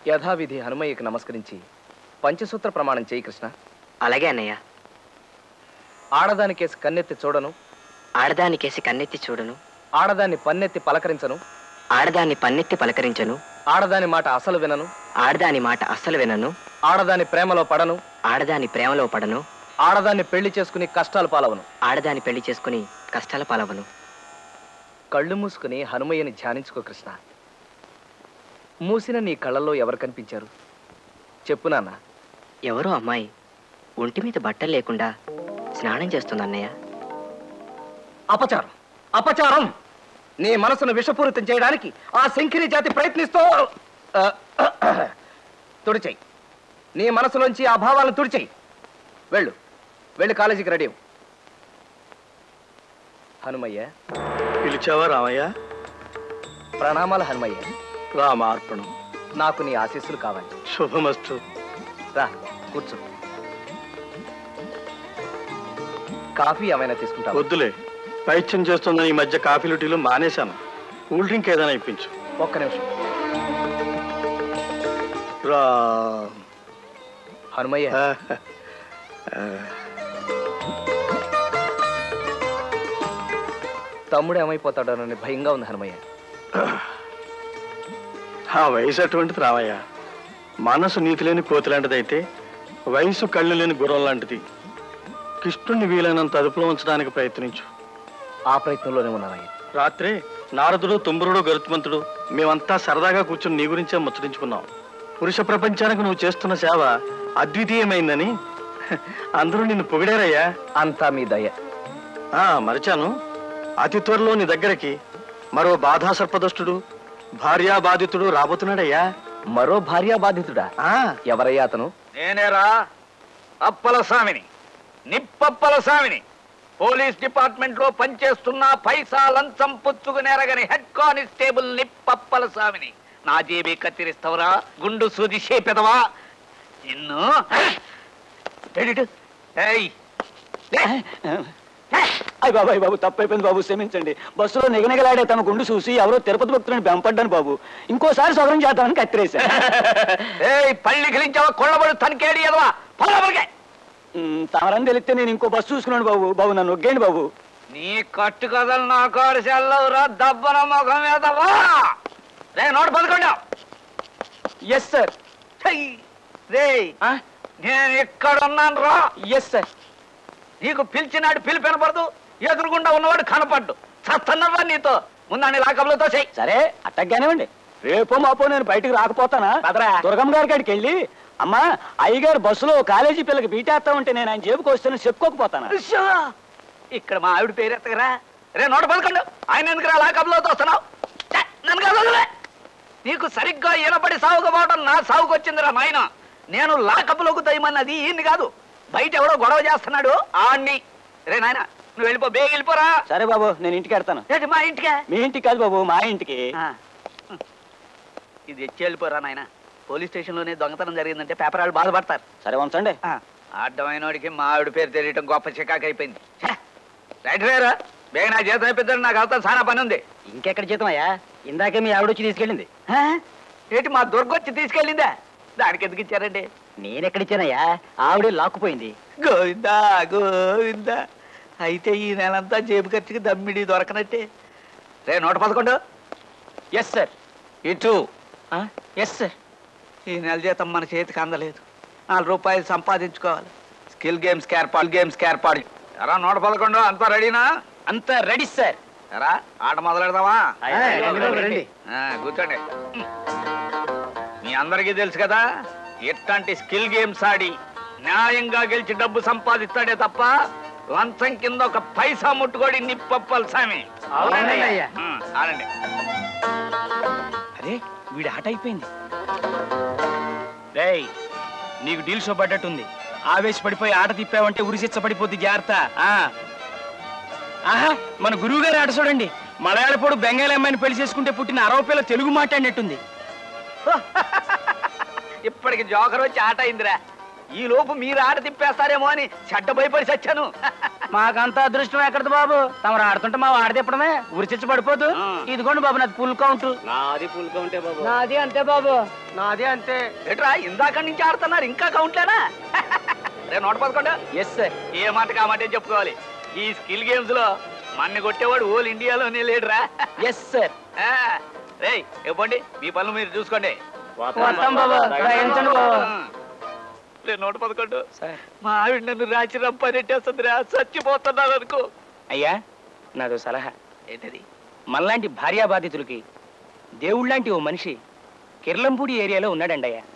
యథావిధి హనుమయ్యకి నమస్కరించి పంచసూత్ర ప్రమాణం చేయి కృష్ణ అలాగే అన్నయ్య ఆడదాని కేసు కన్నెత్తి చూడను ఆడదానికేసి కన్నెత్తి చూడను ఆడదాన్ని పన్నెత్తి పలకరించను ఆడదాన్ని పన్నెత్తి పలకరించను ఆడదాని మాట అసలు వినను ఆడదాని మాట అస్సలు వినను ఆడదాని ప్రేమలో పడను ఆడదాని ప్రేమలో పడను ఆడదాన్ని పెళ్లి చేసుకుని కష్టాలు పాలవను ఆడదాని పెళ్లి చేసుకుని కష్టాల పాలవను కళ్ళు మూసుకుని హనుమయ్యని ధ్యానించుకో కృష్ణ మూసిన నీ కళ్ళల్లో ఎవరు కనిపించారు చెప్పు నాన్న ఎవరో అమ్మాయి ఒంటి మీద బట్టలు లేకుండా స్నానం చేస్తుంది అన్నయ్య అపచారం అపచారం నీ మనసును విషపూరితం చేయడానికి ఆ శంకిరి జాతి ప్రయత్నిస్తూ ఆ, తుడిచేయి నీ మనసులోంచి ఆ భావాలను తుడిచేయి వెళ్ళు వెళ్ళి కాలేజీకి రెడీ అవ్వు. హనుమయ్య పిలిచావా రామయ్య ప్రణామాలు హనుమయ్య రామార్పణం నాకు నీ ఆశీస్సులు కావాలి శుభమస్తు రా కూర్చో కాఫీ ఏమైనా తీసుకుంటావు వద్దులే పైత్యం చేస్తున్న ఈ మధ్య కాఫీలు టీలు మానేశాను కూల్ డ్రింక్ ఏదైనా ఇప్పించు ఒక్క నిమిషం రా హనుమయ్య తమ్ముడు ఏమైపోతాడోనని భయంగా ఉంది హనుమయ్య ఆ వయసు అటువంటిది రామయ్య మనసు నీతి లేని కోతి లాంటిదైతే వయసు కళ్ళు లేని గుర్రం లాంటిది కృష్ణుణ్ణి వీలైనంత అదుపులో ఉంచడానికి ప్రయత్నించు ఆ ప్రయత్నంలోనే ఉన్నానయ్య రాత్రే నారదుడు తుంబరుడు గరుత్మంతుడు మేమంతా సరదాగా కూర్చుని నీ గురించే ముచ్చరించుకున్నాం పురుష ప్రపంచానికి నువ్వు చేస్తున్న సేవ అద్వితీయమైందని అందరూ నిన్ను పొగిడారయ్యా అంతా మీ దయ ఆ మరిచాను అతి త్వరలో నీ దగ్గరికి మరో బాధా సర్పదష్టుడు భార్యా బాధితుడు రాబోతున్నాడయ్యా మరో భార్యా బాధితుడా ఆ ఎవరయ్యా అతను నేనేరా అప్పల స్వామిని నిప్పప్పల స్వామిని పోలీస్ డిపార్ట్మెంట్ లో పనిచేస్తున్న పైసా లంచం పుచ్చుకునేరగని హెడ్ కానిస్టేబుల్ నిప్పప్పల స్వామిని నా జేబీ కత్తిరిస్తావురా గుండు సూది చేపెదవా నిన్ను ఏడిటు? ఏయ్, లే. అయ్య బాబు అయ్య బాబు తప్పైపోయింది బాబు క్షమించండి బస్సులో నిగనిగలాడే తమ గుండు చూసి ఎవరో తిరుపతి భక్తులని బెంపడ్డాను బాబు ఇంకోసారి సౌకర్యం చేద్దామని కత్తిరేశా ఏయ్ పళ్ళి గిలించావా కొళ్ళబడు తనకేడి ఎదవా పొలబడికే ఉమ్, తమరని తెలిస్తే నేను ఇంకో బస్సు చూసుకున్నాను బాబు బాబు నన్ను ఒగ్గేయండి బాబు నీ కట్టు కథలు నా కాడు సెల్లవురా దబ్బన ముఖం మీదవా రే నోటు పదకొండా ఎస్ సార్ రే నేను ఇక్కడ ఉన్నాను రా ఎస్ సార్ నీకు పిలిచినాడు పిలిపి వినపడదు ఎదురుగుండా ఉన్నవాడు కనపడ్డు చస్తున్నవా నీతో ముందని లాకబులతో చెయ్యి సరే అట్టగ్గానేవ్వండి రేపో మాపో నేను బయటకు రాకపోతానా పదరా. దుర్గమ్మ గారి కాడికి వెళ్ళి అమ్మా అయ్యగారు బస్సులో కాలేజీ పిల్లకి బీటేస్తా ఉంటే నేను ఆయన జేబుకి వస్తాను చెప్పుకోకపోతానా ఉష్షో! ఇక్కడ మా ఆవిడ పేరు ఎత్తగరా రే నోట పదకొండు ఆయన ఎందుకు రా లాకబులతో వస్తున్నావు ఛే, నన్ను కాదు వదిలే. నీకు సరిగ్గా ఈనపడి సాగుకపోవడం నా సాగుకు వచ్చిందిరా నాయన నేను లాకపులోకి దయమన్నది ఈయన్ని కాదు బయట ఎవడో గొడవ చేస్తున్నాడు ఆణ్ణి రే నాయన నువ్వు వెళ్ళిపో బేగ వెళ్ళిపోరా సరే బాబు నేను ఇంటికి వెళ్తాను ఏంటి మా ఇంటికే మీ ఇంటికి కాదు బాబు మా ఇంటికి ఆ. ఇది ఎచ్చి వెళ్ళిపోరా నాయన పోలీస్ స్టేషన్లోనే దొంగతనం జరిగిందంటే పేపర్ వాళ్ళు బాధపడతారు సరే ఉంచండి అడ్డమైనోడికి మా ఆవిడ పేరు తెలియటం గొప్ప చికాకు అయిపోయింది ఛే! రైట్ వేరా బేగ నా జీతం అయిపోతాడు నాకు అవతల చాలా పని ఉంది ఇంకెక్కడ జీతం అయ్యా ఇందాకే మీ ఆవిడ వచ్చి తీసుకెళ్ళింది ఆ? ఏంటి మా దుర్గొచ్చి తీసుకెళ్ళిందా దానికి ఎందుకు ఇచ్చారండి నేనెక్కడిచ్చానయ్యా ఆవిడే లాక్కుపోయింది గోవిందా గోవిందా అయితే ఈ నెలంతా జేబు ఖర్చుకి దమ్మిడి దొరకనట్టే రే నూట పదకొండు ఎస్ సార్ ఇటు ఎస్ సార్ ఈ నెల జీతం మన చేతికి అందలేదు నాలుగు రూపాయలు సంపాదించుకోవాలి స్కిల్ గేమ్స్ ఏర్పాటు గేమ్స్ ఏర్పాటు ఎరా నూట పదకొండు అంతా రెడీనా అంతా రెడీ సార్ ఎరా ఆట మొదలెడదామా రండి. ఆ, కూర్చోండి మీ అందరికీ తెలుసు కదా ఇట్లాంటి స్కిల్ గేమ్స్ ఆడి న్యాయంగా గెలిచి డబ్బు సంపాదిస్తాడే తప్ప లంచం కింద ఒక పైసా ముట్టుకోడి నిప్పప్పలు సామి అవునయ్యా. ఉం, ఆడండి అరే వీడి ఆట అయిపోయింది రేయ్ నీకు డీల్ షో పడ్డట్టుంది ఆవేశపడిపోయి ఆట తిప్పావంటే ఉరిశిచ్చ పడిపోద్ది జాగ్రత్త ఆ. ఆహా మన గురువు గారు ఆట చూడండి మలయాళపోడు బెంగాలీ అమ్మాయిని పెళ్లి చేసుకుంటే పుట్టిన అరవ పిల్ల తెలుగు మాట్లాడినట్టుంది ఇప్పటికి జోకర్ వచ్చి ఆట అయిందిరా ఈ లోపు మీరు ఆట తిప్పేస్తారేమో అని చెడ్డ భయపడి చచ్చాను మాకంత అదృష్టం ఎక్కడది బాబు తమరు ఆడుతుంటే మా వాడి తిప్పడమే ఉరిచిచ్చి పడిపోదు ఆ. ఇదిగోండి బాబు నాది ఫుల్ కౌంట్ నాది పుల్ కౌంటే బాబు నాది అంతే బాబు నాదే అంతే ఏట్రా ఇందాక నుంచి ఆడుతున్నారు ఇంకా కౌంట్లేనా రే నూట పదకొండు ఎస్ సార్ ఏ మాట కామాటే చెప్పుకోవాలి ఈ స్కిల్ గేమ్స్ లో మన్ని కొట్టేవాడు ఓల్ ఇండియాలోనే లేడురా ఎస్ సార్ ఆ, రేయ్ ఇవ్వండి మీ పనులు మీరు చూసుకోండి వస్తాం బాబు రాయించండి బాబు రే నూట పదకొండు సార్ మా ఆవిడ నన్ను రాచి రంపనెట్టేస్తుందిరా చచ్చిపోతున్నాను అనుకో అయ్యా నాదో సలహా ఏంటది మనలాంటి భార్యా బాధితులకి దేవుళ్ళంటి ఓ మనిషి కిర్లంపూడి ఏరియాలో ఉన్నాడండి అయ్యా